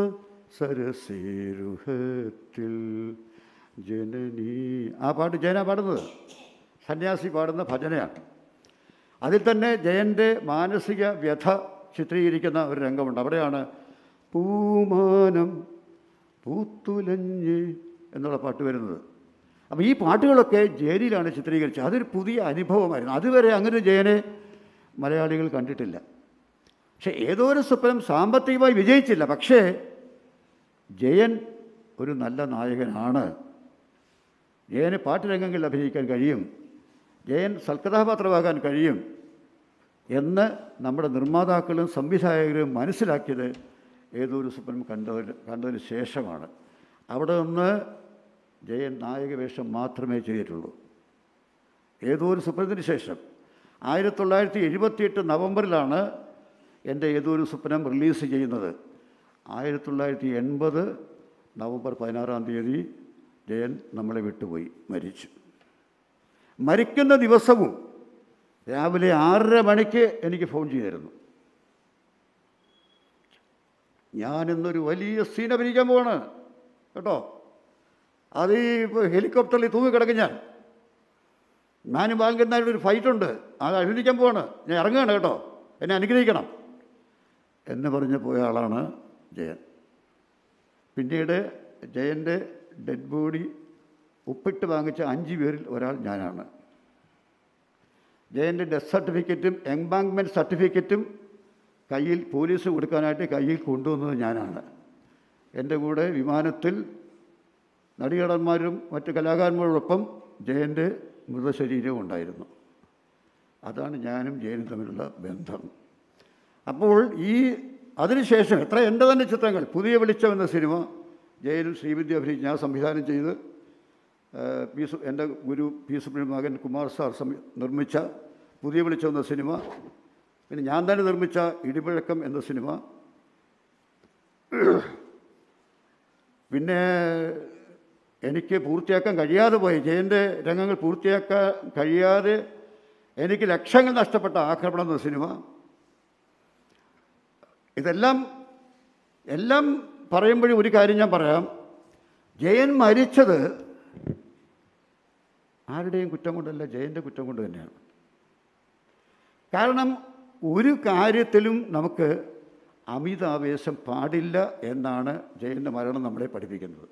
സരസീരുഹത്തിൽ ജനനീ ആ പാട്ട് ജയനാ പാടുന്നത് സന്യാസി പാടുന്ന ഭജനയാണ് അതിൽ തന്നെ ജയൻ്റെ മാനസിക വ്യഥ ചിത്രീകരിക്കുന്ന ഒരു രംഗമുണ്ട് അവിടെയാണ് പൂമാനം പൂത്തുലഞ്ഞ് എന്നുള്ള പാട്ട് വരുന്നത് അപ്പോൾ ഈ പാട്ടുകളൊക്കെ ജയനിലാണ് ചിത്രീകരിച്ചത് അതൊരു പുതിയ അനുഭവമായിരുന്നു അതുവരെ അങ്ങനെ ഒരു ജയനെ മലയാളികൾ കണ്ടിട്ടില്ല പക്ഷേ ഏതോ ഒരു സ്വപ്നം സാമ്പത്തികമായി വിജയിച്ചില്ല പക്ഷേ ജയൻ ഒരു നല്ല നായകനാണ് ജയന് പാട്ടുരംഗങ്ങളിൽ അഭിനയിക്കാൻ കഴിയും ജയൻ സൽക്കഥാപാത്രമാകാൻ കഴിയും എന്ന് നമ്മുടെ നിർമ്മാതാക്കളും സംവിധായകരും മനസ്സിലാക്കിയത് ഏതോ ഒരു സ്വപ്നം കണ്ടതിന് കണ്ടതിന് ശേഷമാണ് അവിടെ നിന്ന് ജയൻ നായക വേഷം മാത്രമേ ചെയ്തിട്ടുള്ളൂ ഏതോ ഒരു സ്വപ്നത്തിന് ശേഷം ആയിരത്തി തൊള്ളായിരത്തി എഴുപത്തിയെട്ട് നവംബറിലാണ് എൻ്റെ ഏതോ ഒരു സ്വപ്നം റിലീസ് ചെയ്യുന്നത് ആയിരത്തി തൊള്ളായിരത്തി എൺപത് നവംബർ പതിനാറാം തീയതി ജയൻ നമ്മളെ വിട്ടുപോയി മരിച്ചു മരിക്കുന്ന ദിവസവും രാവിലെ ആറര മണിക്ക് എനിക്ക് ഫോൺ ചെയ്തിരുന്നു ഞാനിന്നൊരു വലിയ സീൻ അഭിനയിക്കാൻ പോവാണ് കേട്ടോ അത് ഈ ഇപ്പോൾ ഹെലികോപ്റ്ററിൽ തൂങ്ങിക്കിടക്കും ഞാൻ ഞാനും വാങ്ങിക്കുന്നതിൻ്റെ ഒരു ഫൈറ്റുണ്ട് അത് അഭിനയിക്കാൻ പോവാണ് ഞാൻ ഇറങ്ങുകയാണ് കേട്ടോ എന്നെ അനുഗ്രഹിക്കണം എന്ന് പറഞ്ഞ് പോയ ആളാണ് ജയൻ പിന്നീട് ജയൻ്റെ ഡെഡ് ബോഡി ഉപ്പിട്ട് വാങ്ങിച്ച അഞ്ച് പേരിൽ ഒരാൾ ഞാനാണ് ജയൻ്റെ ഡെത്ത് സർട്ടിഫിക്കറ്റും എംബാങ്ക്മെൻറ്റ് സർട്ടിഫിക്കറ്റും കയ്യിൽ പോലീസ് കൊടുക്കാനായിട്ട് കയ്യിൽ കൊണ്ടുവന്നത് ഞാനാണ് എൻ്റെ കൂടെ വിമാനത്തിൽ നടികടന്മാരും മറ്റ് കലാകാരന്മാരോടൊപ്പം ജയൻ്റെ മൃതശരീരവും ഉണ്ടായിരുന്നു അതാണ് ഞാനും ജയനും തമ്മിലുള്ള ബന്ധം അപ്പോൾ ഈ അതിനുശേഷം എത്ര എൻ്റെ തന്നെ ചിത്രങ്ങൾ പുതിയ വെളിച്ചം എന്ന സിനിമ ജയനും ശ്രീവിദ്യ അഭിനയിച്ച് ഞാൻ സംവിധാനം ചെയ്ത് ആ, പി സു എൻ്റെ ഗുരു പി സുബ്രഹ്മണ്യ മകൻ കുമാർ സാർ സംവി നിർമ്മിച്ച പുതിയ വെളിച്ചം എന്ന സിനിമ പിന്നെ ഞാൻ തന്നെ നിർമ്മിച്ച ഇടിമുഴക്കം എന്ന സിനിമ പിന്നെ എനിക്ക് പൂർത്തിയാക്കാൻ കഴിയാതെ പോയി ജയൻ്റെ രംഗങ്ങൾ പൂർത്തിയാക്കാൻ കഴിയാതെ എനിക്ക് ലക്ഷങ്ങൾ നഷ്ടപ്പെട്ട ആക്രമണം എന്ന സിനിമ ഇതെല്ലാം എല്ലാം പറയുമ്പോഴും ഒരു കാര്യം ഞാൻ പറയാം ജയൻ മരിച്ചത് ആരുടെയും കുറ്റം കൊണ്ടല്ല ജയൻ്റെ കുറ്റം കൊണ്ട് തന്നെയാണ് കാരണം ഒരു കാര്യത്തിലും നമുക്ക് അമിതാവേശം പാടില്ല എന്നാണ് ജയൻ്റെ മരണം നമ്മളെ പഠിപ്പിക്കുന്നത്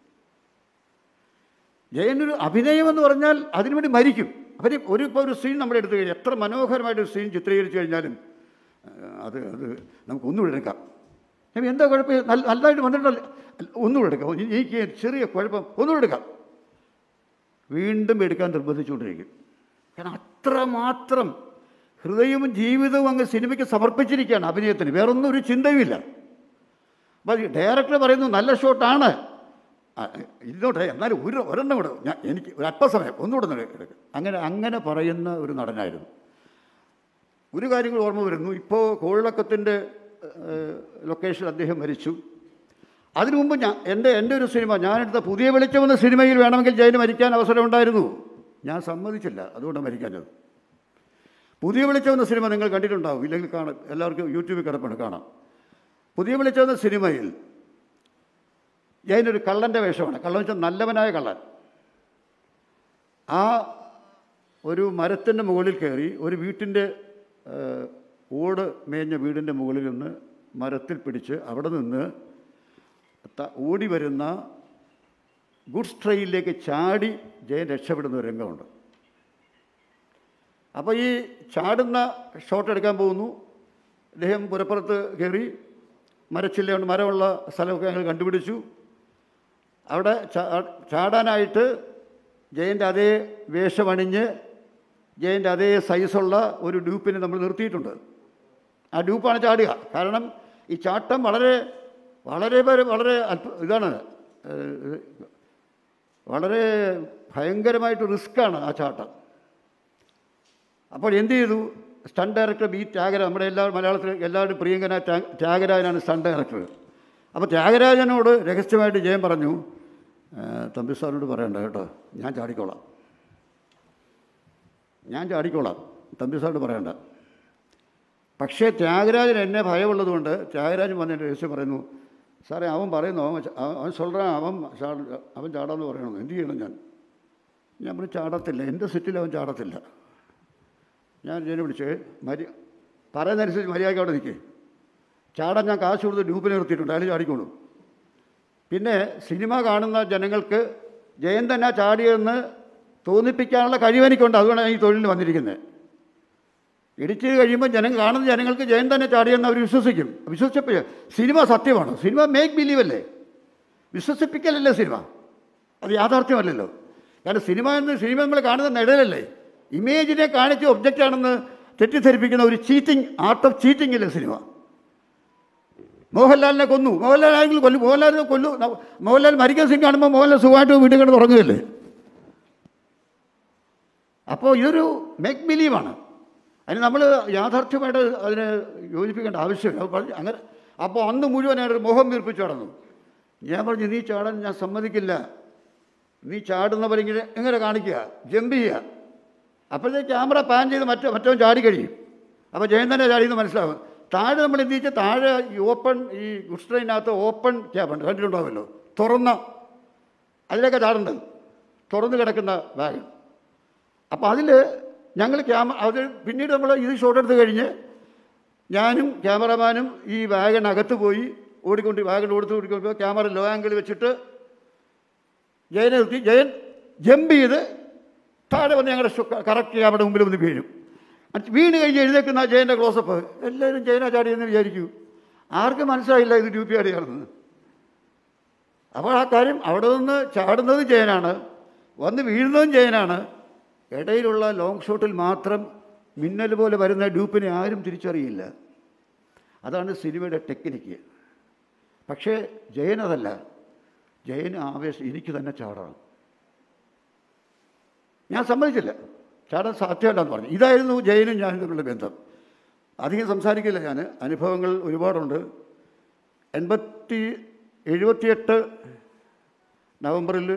ജയനൊരു അഭിനയം എന്ന് പറഞ്ഞാൽ അതിനുവേണ്ടി മരിക്കും അവര് ഒരു ഇപ്പോൾ ഒരു സീൻ നമ്മൾ എടുത്തു കഴിഞ്ഞാൽ എത്ര മനോഹരമായിട്ട് ഒരു സീൻ ചിത്രീകരിച്ചു കഴിഞ്ഞാലും ആ, അത് അത് നമുക്ക് ഒന്നുകൂടെ എടുക്കാം ഞാൻ എന്താ കുഴപ്പം നല്ല നല്ലതായിട്ട് വന്നിട്ടല്ല ഒന്നുകൂടെ എടുക്കാം ഇ- എനിക്ക് ചെറിയ കുഴപ്പം ഒന്നുകൂടെ എടുക്കാം വീണ്ടും എടുക്കാൻ നിർബന്ധിച്ചുകൊണ്ടിരിക്കും കാരണം അത്രമാത്രം ഹൃദയവും ജീവിതവും അങ്ങ് സിനിമയ്ക്ക് സമർപ്പിച്ചിരിക്കുകയാണ് അഭിനയത്തിന് വേറൊന്നും ഒരു ചിന്തയുമില്ല അപ്പോൾ ഡയറക്ടർ പറയുന്നു നല്ല ഷോട്ടാണ് ആ, ഇരുന്നോട്ടെ എന്നാലും ഒരു ഒരെണ്ണം കൂടെ ഞാൻ എനിക്ക് ഒരു അല്പസമയം ഒന്നുകൂടെ ഒന്ന് എടുക്ക്. അങ്ങനെ അങ്ങനെ പറയുന്ന ഒരു നടനായിരുന്നു ഒരു കാര്യം കൂടി ഓർമ്മ വരുന്നു ഇപ്പോൾ കോഴിളക്കത്തിൻ്റെ ലൊക്കേഷൻ അദ്ദേഹം മരിച്ചു അതിനു മുമ്പ് ഞാൻ എൻ്റെ എൻ്റെ ഒരു സിനിമ ഞാനെടുത്ത പുതിയ വെളിച്ചം എന്ന സിനിമയിൽ വേണമെങ്കിൽ ജയന് മരിക്കാൻ അവസരമുണ്ടായിരുന്നു ഞാൻ സമ്മതിച്ചില്ല അതുകൊണ്ട് മരിക്കാഞ്ഞത് പുതിയ വെളിച്ചം എന്ന സിനിമ നിങ്ങൾ കണ്ടിട്ടുണ്ടാവും ഇല്ലെങ്കിൽ കാണാം എല്ലാവർക്കും യൂട്യൂബിൽ കിടപ്പുണ്ട് കാണാം പുതിയ വെളിച്ചം എന്ന സിനിമയിൽ ജയനൊരു കള്ളൻ്റെ വേഷമാണ് കള്ളൻ വെച്ചാൽ നല്ലവനായ കള്ളൻ ആ ഒരു മരത്തിൻ്റെ മുകളിൽ കയറി ഒരു വീട്ടിൻ്റെ ഏഹ്, ഓട് മേഞ്ഞ വീടിൻ്റെ മുകളിൽ നിന്ന് മരത്തിൽ പിടിച്ച് അവിടെ നിന്ന് ത- ഓടി വരുന്ന ഗുഡ്സ് ട്രെയിനിലേക്ക് ചാടി ജയൻ രക്ഷപ്പെടുന്ന ഒരു രംഗമുണ്ട് അപ്പോൾ ഈ ചാടുന്ന ഷോട്ട് എടുക്കാൻ പോകുന്നു അദ്ദേഹം പുരപ്പുറത്ത് കയറി മരച്ചില്ലയുണ്ട് മരമുള്ള സ്ഥലമൊക്കെ ഞങ്ങൾ കണ്ടുപിടിച്ചു അവിടെ ചാ- ചാടാനായിട്ട് ജയൻ്റെ അതേ വേഷമണിഞ്ഞ് ജയൻ്റെ അതേ സൈസുള്ള ഒരു ഡ്യൂപ്പിനെ നമ്മൾ നിർത്തിയിട്ടുണ്ട് ആ ഡ്യൂപ്പാണ് ചാടുക കാരണം ഈ ചാട്ടം വളരെ വളരെ പേര് വളരെ അത്ഭു ഇതാണ് ഏഹ്, വളരെ ഭയങ്കരമായിട്ട് റിസ്ക്കാണ് ആ ചാട്ടം അപ്പോൾ എന്ത് ചെയ്തു സ്റ്റണ്ട് ഡയറക്ടർ ബി ത്യാഗരാജ് നമ്മുടെ എല്ലാ മലയാളത്തിൽ എല്ലാവരും പ്രിയങ്കനായ ത്യാ- ത്യാഗരാജനാണ് സ്റ്റണ്ട് ഡയറക്ടർ അപ്പോൾ ത്യാഗരാജനോട് രഹസ്യമായിട്ട് ജയൻ പറഞ്ഞു "ഏ, തമ്പി സാറിനോട് പറയണ്ട കേട്ടോ ഞാൻ ചാടിക്കോളാം ഞാൻ ചാടിക്കോളാം തമ്പി സാറിനോട് പറയണ്ട പക്ഷേ ത്യാഗരാജൻ എന്നെ ഭയമുള്ളതുകൊണ്ട് ത്യാഗരാജൻ വന്ന് എൻ്റെ രഹസ്യം പറയുന്നു സാറേ അവൻ പറയുന്നു അവൻ ച- അവൻ അവൻ சொல்கிறாൻ അവൻ ചാട അവൻ ചാടാമെന്ന് പറയണമെന്ന് എന്ത് ചെയ്യണം ഞാൻ ഞാൻ പറഞ്ഞു ചാടത്തില്ല എൻ്റെ സെറ്റിൽ അവൻ ചാടത്തില്ല ഞാൻ ജനെ വിളിച്ച് മര്യ പറയുന്നതനുസരിച്ച് മര്യാദയ്ക്ക് അവിടെ നിൽക്കേ ചാടാൻ ഞാൻ കാശ് കൊടുത്ത് ഡ്യൂപ്പിനെ നിർത്തിയിട്ടുണ്ട് അയാൾ ചാടിക്കോളൂ പിന്നെ സിനിമ കാണുന്ന ജനങ്ങൾക്ക് ജയൻ തന്നെ ചാടിയെന്ന് തോന്നിപ്പിക്കാനുള്ള കഴിവെനിക്കുണ്ട് അതുകൊണ്ടാണ് ഞാൻ ഈ തൊഴിലിൽ വന്നിരിക്കുന്നത് ഇടിച്ച് കഴിയുമ്പോൾ ജനം കാണുന്ന ജനങ്ങൾക്ക് ജയൻ തന്നെ ചാടിയെന്ന് അവർ വിശ്വസിക്കും വിശ്വസിച്ചപ്പോൾ സിനിമ സത്യമാണ് സിനിമ മേക്ക് ബിലീവ് അല്ലേ വിശ്വസിപ്പിക്കലല്ലേ സിനിമ അത് യാഥാർത്ഥ്യമല്ലല്ലോ കാരണം സിനിമ എന്ന് സിനിമ നമ്മൾ കാണുന്ന നിഴലല്ലേ ഇമേജിനെ കാണിച്ച് ഒബ്ജക്റ്റാണെന്ന് തെറ്റിദ്ധരിപ്പിക്കുന്ന ഒരു ചീറ്റിംഗ് ആർട്ട് ഓഫ് ചീറ്റിംഗ് അല്ലേ സിനിമ മോഹൻലാലിനെ കൊന്നു മോഹൻലാൽ ആരെങ്കിലും കൊല്ലും മോഹൻലാലിനെ കൊല്ലു മോഹൻലാൽ മരിക്കുന്ന സീൻ കാണുമ്പോൾ മോഹൻലാൽ സുഖമായിട്ട് വീട്ടിൽ കിടന്ന് ഉറങ്ങുകയല്ലേ അപ്പോൾ ഇതൊരു മേക്ക് ബിലീവാണ് അതിന് നമ്മൾ യാഥാർത്ഥ്യമായിട്ട് അതിനെ യോജിപ്പിക്കേണ്ട ആവശ്യമില്ല അത് പറഞ്ഞ് അങ്ങനെ അപ്പോൾ അന്ന് മുഴുവനായിട്ട് മോഹം വീർപ്പിച്ചു നടന്നു ഞാൻ പറഞ്ഞു നീ ചാടാൻ ഞാൻ സമ്മതിക്കില്ല നീ ചാടുന്നവർ ഇങ്ങനെ എങ്ങനെ കാണിക്കുക ജമ്പ് ചെയ്യുക അപ്പോഴത്തേക്ക് ക്യാമറ പാൻ ചെയ്ത് മറ്റേ മറ്റവൻ ചാടി കഴിയും അപ്പോൾ ജയൻ തന്നെ ചാടിയെന്ന് മനസ്സിലാവും താഴെ നമ്മൾ എന്ത് വെച്ചാൽ താഴെ ഈ ഓപ്പൺ ഈ ഗുഡ്സ് ട്രെയിനകത്ത് ഓപ്പൺ ക്യാബുണ്ട് കണ്ടിട്ടുണ്ടാവുമല്ലോ തുറന്ന അതിലൊക്കെ ചാടുന്നത് തുറന്ന് കിടക്കുന്ന വാഗൺ അപ്പോൾ അതിൽ ഞങ്ങൾ ക്യാമറ അത് പിന്നീട് നമ്മൾ ഇത് ഷോട്ട് എടുത്ത് കഴിഞ്ഞ് ഞാനും ക്യാമറമാനും ഈ വാഗൺ അകത്ത് പോയി ഓടിക്കൊണ്ട് വാഗൺ ഓടിച്ച് ഓടിക്കൊണ്ട് ക്യാമറ ലോ ആംഗിൾ വെച്ചിട്ട് ജയനെ നിർത്തി ജയൻ ജമ്പ് ചെയ്ത് താഴെ വന്ന് ഞങ്ങളുടെ കറക്റ്റ് ക്യാമറയുടെ മുമ്പിൽ വന്ന് വീഴും എന്നിട്ട് വീണ് കഴിഞ്ഞ് എഴുന്നേക്കുന്ന ആ ജയൻ്റെ ക്ലോസപ്പ് എല്ലാവരും ജയന ചാടിയെന്ന് വിചാരിക്കൂ ആർക്കും മനസ്സിലായില്ല ഇത് ഡ്യൂപ്പി ചാടിയാണെന്ന് അപ്പോൾ ആ കാര്യം അവിടെ നിന്ന് ചാടുന്നത് ജയനാണ് വന്ന് വീഴുന്നതും ജയനാണ് ഇടയിലുള്ള ലോങ് ഷോട്ടിൽ മാത്രം മിന്നൽ പോലെ വരുന്ന ഡ്യൂപ്പിനെ ആരും തിരിച്ചറിയില്ല അതാണ് സിനിമയുടെ ടെക്നിക്ക് പക്ഷേ ജയനതല്ല ജയന് ആവേശം എനിക്ക് തന്നെ ചാടണം ഞാൻ സമ്മതിച്ചില്ല ചാടാൻ സാധ്യമല്ലെന്ന് പറഞ്ഞു ഇതായിരുന്നു ജയനും ഞാനും തമ്മിലുള്ള ബന്ധം അധികം സംസാരിക്കില്ല ഞാൻ അനുഭവങ്ങൾ ഒരുപാടുണ്ട് എൺപത്തി എഴുപത്തിയെട്ട് നവംബറിൽ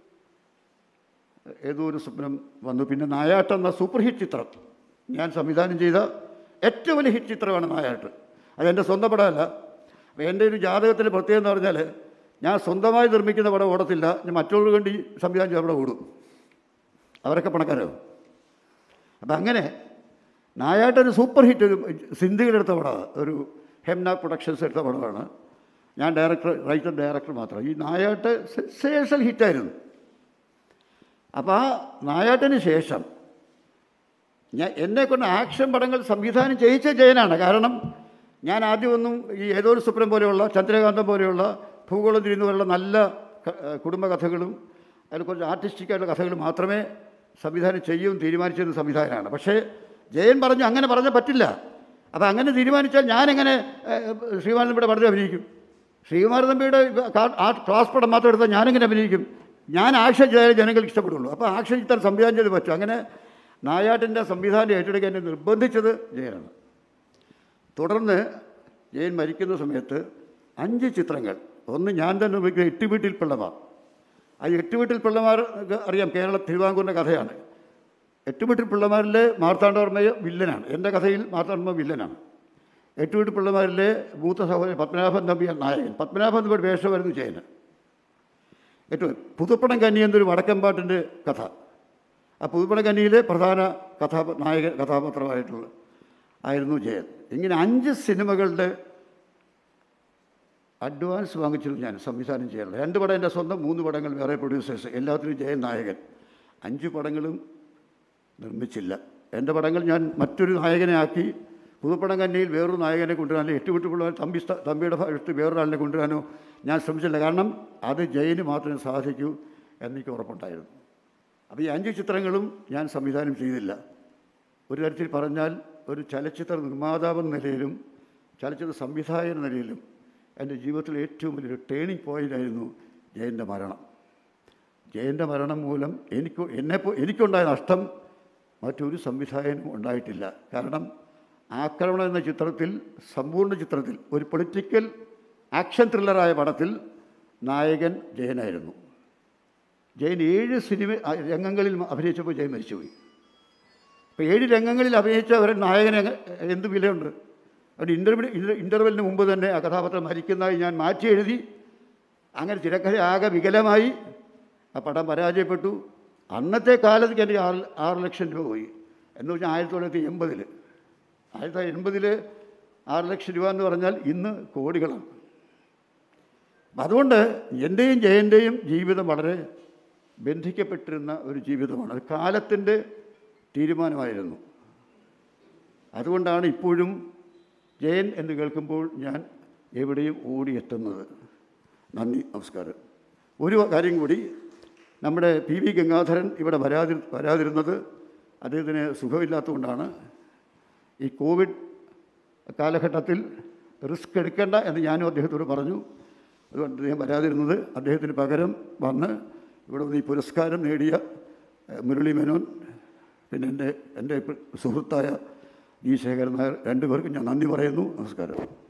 ഏതോ ഒരു സ്വപ്നം വന്നു പിന്നെ നായാട്ട് എന്ന സൂപ്പർ ഹിറ്റ് ചിത്രം ഞാൻ സംവിധാനം ചെയ്ത ഏറ്റവും വലിയ ഹിറ്റ് ചിത്രമാണ് നായാട്ട് അതെൻ്റെ സ്വന്തം പടമല്ല അപ്പോൾ എൻ്റെ ഒരു ജാതകത്തിൻ്റെ പ്രത്യേകത എന്ന് പറഞ്ഞാൽ ഞാൻ സ്വന്തമായി നിർമ്മിക്കുന്ന പടം ഓടത്തില്ല ഞാൻ മറ്റുള്ളവർക്ക് വേണ്ടി സംവിധാനം ചെയ്ത പടം ഓടും അവരൊക്കെ പണക്കാരാവും അപ്പം അങ്ങനെ നായാട്ടൊരു സൂപ്പർ ഹിറ്റ് ഒരു സിന്ധിയുടെ എടുത്ത പടമാണ് ഒരു ഹെംന പ്രൊഡക്ഷൻസ് എടുത്ത പടമാണ് ഞാൻ ഡയറക്ടർ റൈറ്റർ ഡയറക്ടർ മാത്രം ഈ നായാട്ട് സെൻസേഷണൽ ഹിറ്റായിരുന്നു അപ്പോൾ ആ നായാട്ടിന് ശേഷം ഞാൻ എന്നെ കൊണ്ട് ആക്ഷൻ പടങ്ങൾ സംവിധാനം ചെയ്യിച്ച ജയനാണ് കാരണം ഞാൻ ആദ്യമൊന്നും ഈ ഏതോ ഒരു സ്വപ്നം പോലെയുള്ള ചന്ദ്രകാന്തം പോലെയുള്ള ഭൂഗോളം തിരിയുന്ന പോലെയുള്ള നല്ല ക- ഏഹ് കുടുംബകഥകളും അതിൽ കുറച്ച് ആർട്ടിസ്റ്റിക് ആയിട്ടുള്ള കഥകൾ മാത്രമേ സംവിധാനം ചെയ്യും തീരുമാനിച്ചിരുന്ന സംവിധാനമാണ് പക്ഷേ ജയൻ പറഞ്ഞു അങ്ങനെ പറഞ്ഞാൽ പറ്റില്ല അപ്പോൾ അങ്ങനെ തീരുമാനിച്ചാൽ ഞാനെങ്ങനെ ഏഹ്, ശ്രീകുമാരൻ തമ്പിയുടെ പടത്തിൽ അഭിനയിക്കും ശ്രീകുമാരൻ തമ്പിയുടെ കാ- ആ ക്ലാസ് പടം മാത്രം എടുത്താൽ ഞാനെങ്ങനെ അഭിനയിക്കും ഞാൻ ആക്ഷൻ ചെയ്താലേ ജനങ്ങൾക്ക് ഇഷ്ടപ്പെടുള്ളൂ അപ്പോൾ ആക്ഷൻ ചിത്രം സംവിധാനം ചെയ്ത് പറ്റും അങ്ങനെ നായാട്ടിൻ്റെ സംവിധാനം ഏറ്റെടുക്കാൻ എന്നെ നിർബന്ധിച്ചത് ജയനാണ് തുടർന്ന് ജയൻ മരിക്കുന്ന സമയത്ത് അഞ്ച് ചിത്രങ്ങൾ ഒന്ന് ഞാൻ തന്നെ നിർമ്മിക്കുന്ന എട്ട് വീട്ടിൽ പിള്ളമാർ ആ എട്ട് വീട്ടിൽ പിള്ളമാർ അറിയാം കേരള തിരുവിതാംകൂറിൻ്റെ കഥയാണ് എട്ട് വീട്ടിൽ പിള്ളമാരിലെ മാർത്താണ്ഡവർമ്മ വില്ലനാണ് എൻ്റെ കഥയിൽ മാർത്താണ്ഡവർമ്മ വില്ലനാണ് എട്ട് വീട്ടിൽ പിള്ളമാരിലെ മൂത്ത സഹോദരൻ പത്മനാഭൻ തമ്പിയാണ് നായകൻ പത്മനാഭൻ തമ്പിയുടെ വേഷം വരുന്നു ജയന് ഏറ്റവും പുതുപ്പണം കന്നി എന്നൊരു വടക്കമ്പാട്ടിൻ്റെ കഥ ആ പുതുപ്പണം കന്നിയിലെ പ്രധാന കഥാ നായക കഥാപാത്രമായിട്ടുള്ള ആയിരുന്നു ജയൻ ഇങ്ങനെ അഞ്ച് സിനിമകളുടെ അഡ്വാൻസ് വാങ്ങിച്ചിരുന്നു ഞാൻ സംവിധാനം ചെയ്യാറുണ്ട് രണ്ട് പടം എൻ്റെ സ്വന്തം മൂന്ന് പടങ്ങൾ വേറെ പ്രൊഡ്യൂസേഴ്സ് എല്ലാത്തിനും ജയൻ നായകൻ അഞ്ച് പടങ്ങളും നിർമ്മിച്ചില്ല എൻ്റെ പടങ്ങൾ ഞാൻ മറ്റൊരു നായകനെ ആക്കി പുതുപ്പടം കന്നിയിൽ വേറൊരു നായകനെ കൊണ്ടുവരാനോ എട്ട് വിട്ടുള്ള തമ്പി സ്ഥ- തമ്പിയുടെ ഭാഗത്ത് വേറൊരാളിനെ കൊണ്ടുവരാനോ ഞാൻ ശ്രമിച്ചില്ല കാരണം അത് ജയന് മാത്രമേ സാധിക്കൂ എന്നെനിക്ക് ഉറപ്പുണ്ടായിരുന്നു അപ്പോൾ ഈ അഞ്ച് ചിത്രങ്ങളും ഞാൻ സംവിധാനം ചെയ്തില്ല ഒരു തരത്തിൽ പറഞ്ഞാൽ ഒരു ചലച്ചിത്ര നിർമ്മാതാവ് എന്ന നിലയിലും ചലച്ചിത്ര സംവിധായകൻ എന്ന നിലയിലും എൻ്റെ ജീവിതത്തിലെ ഏറ്റവും വലിയൊരു ടേണിംഗ് പോയിൻ്റായിരുന്നു ജയൻ്റെ മരണം ജയൻ്റെ മരണം മൂലം എനിക്ക് എന്നെപ്പോ എനിക്കുണ്ടായ നഷ്ടം മറ്റൊരു സംവിധായകനും ഉണ്ടായിട്ടില്ല കാരണം ആക്രമണം എന്ന ചിത്രത്തിൽ സമ്പൂർണ്ണ ചിത്രത്തിൽ ഒരു പൊളിറ്റിക്കൽ ആക്ഷൻ ത്രില്ലറായ പടത്തിൽ നായകൻ ജയനായിരുന്നു ജയൻ ഏഴ് സിനിമ ആ, രംഗങ്ങളിൽ അഭിനയിച്ചപ്പോൾ ജയൻ മരിച്ചുപോയി അപ്പോൾ ഏഴ് രംഗങ്ങളിൽ അഭിനയിച്ച ഒരു നായകന് എങ്ങ- എന്ത് വിലയുണ്ട് ഒരു ഇൻ്റർവ്യൂ ഇൻ്റർവെല്ലിന് മുമ്പ് തന്നെ ആ കഥാപാത്രം മരിക്കുന്നതായി ഞാൻ മാറ്റി എഴുതി അങ്ങനെ തിരക്കഥ ആകെ വികലമായി ആ പടം പരാജയപ്പെട്ടു അന്നത്തെ കാലത്തേക്ക് എനിക്ക് ആറ് ആറ് ലക്ഷം രൂപ പോയി എന്ന് വെച്ചാൽ ആയിരത്തി തൊള്ളായിരത്തി എൺപതിൽ ആയിരത്തി തൊള്ളായിരത്തി എൺപതിൽ ആറ് ലക്ഷം രൂപ എന്ന് പറഞ്ഞാൽ ഇന്ന് കോടികളാണ് അപ്പം അതുകൊണ്ട് എൻ്റെയും ജയൻ്റെയും ജീവിതം വളരെ ബന്ധിക്കപ്പെട്ടിരുന്ന ഒരു ജീവിതമാണ് അത് കാലത്തിൻ്റെ തീരുമാനമായിരുന്നു അതുകൊണ്ടാണ് ഇപ്പോഴും ജയൻ എന്ന് കേൾക്കുമ്പോൾ ഞാൻ എവിടെയും ഓടിയെത്തുന്നത് നന്ദി നമസ്കാരം ഒരു കാര്യം കൂടി നമ്മുടെ പി വി ഗംഗാധരൻ ഇവിടെ വരാതി വരാതിരുന്നത് അദ്ദേഹത്തിന് സുഖമില്ലാത്തതുകൊണ്ടാണ് ഈ കോവിഡ് കാലഘട്ടത്തിൽ റിസ്ക് എടുക്കേണ്ട എന്ന് ഞാനും അദ്ദേഹത്തോട് പറഞ്ഞു അതുകൊണ്ട് അദ്ദേഹം വരാതിരുന്നത് അദ്ദേഹത്തിന് പകരം വന്ന് ഇവിടെ വന്ന് ഈ പുരസ്കാരം നേടിയ ഏഹ്, മുരളി മേനോൻ പിന്നെ എൻ്റെ എൻ്റെ സുഹൃത്തായ ജി ശേഖരൻ നായർ രണ്ടുപേർക്കും ഞാൻ നന്ദി പറയുന്നു നമസ്കാരം